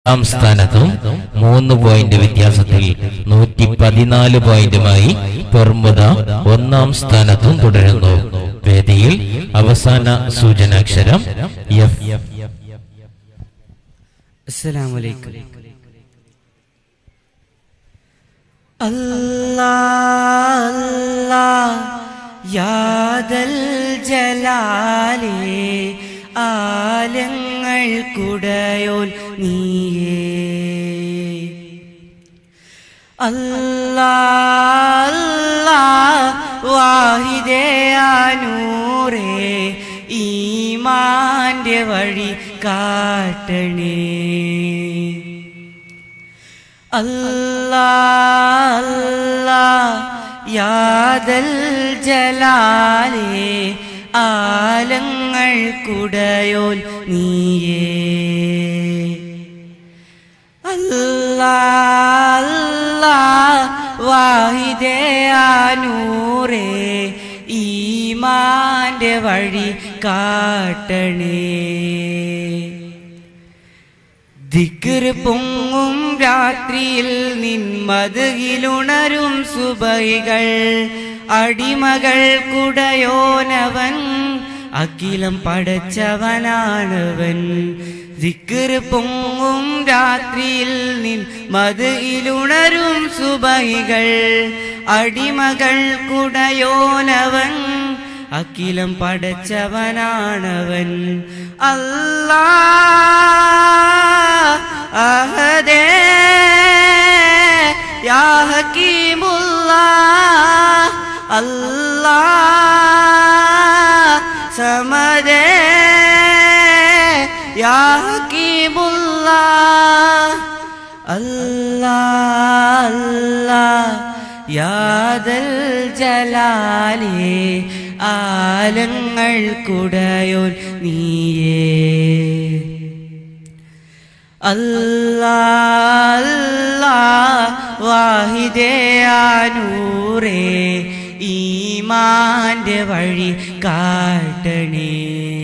ഒന്നാം സ്ഥാനത്തും മൂന്ന് പോയിന്റ് വ്യത്യാസത്തിൽ നൂറ്റി പതിനാല് പോയിന്റുമായി പെർമുദ ഒന്നാം സ്ഥാനത്തും തുടരുന്നു വേദിയിൽ അവസാന സൂചനാക്ഷരം എഫ് السلام عليكم الله الله യാദൽ ജലാലേ ആലങ്ങൾ കുടയോൽ നീയേ അല്ലാ അല്ലാ വാഹിദേ ആനൂറേ ഈമാന്റെ വഴി കാട്ടണേ അല്ലാ അല്ലാ യാദൽ ജലാലേ ആലങ്ങൾ കുടയോൽ നീയേ അല്ലാ അല്ലാ വാഹിദേ ആനൂറേ ഈമാന്റെ വഴി കാട്ടണേ ദിക്കർ പൊങ്ങും രാത്രിയിൽ നിന്മതകിലുണരും സുബൈകൾ അടിമകൾ കുടയോനവൻ അഖിലം പടച്ചവനാണവൻ ദിക്കർ പൊങ്ങും രാത്രിയിൽ നിൻ മതയിലുണരും സുബൈകൾ അടിമകൾ കുടയോനവൻ അഖിലം പടച്ചവനാണവൻ അല്ലാ അഹദേ യാ ഹക്കീമുല്ലാ അല്ലാ സമദേ യാ ഹക്കീമുല്ലാ അല്ലാ അല്ലാ യാദൽ ജലാലേ ആലങ്ങൾ കുടയോൻ നീയേ അല്ലാ അല്ലാ വാഹിദേ ആനൂറേ ഈമാന്റെ വഴി കാട്ടണേ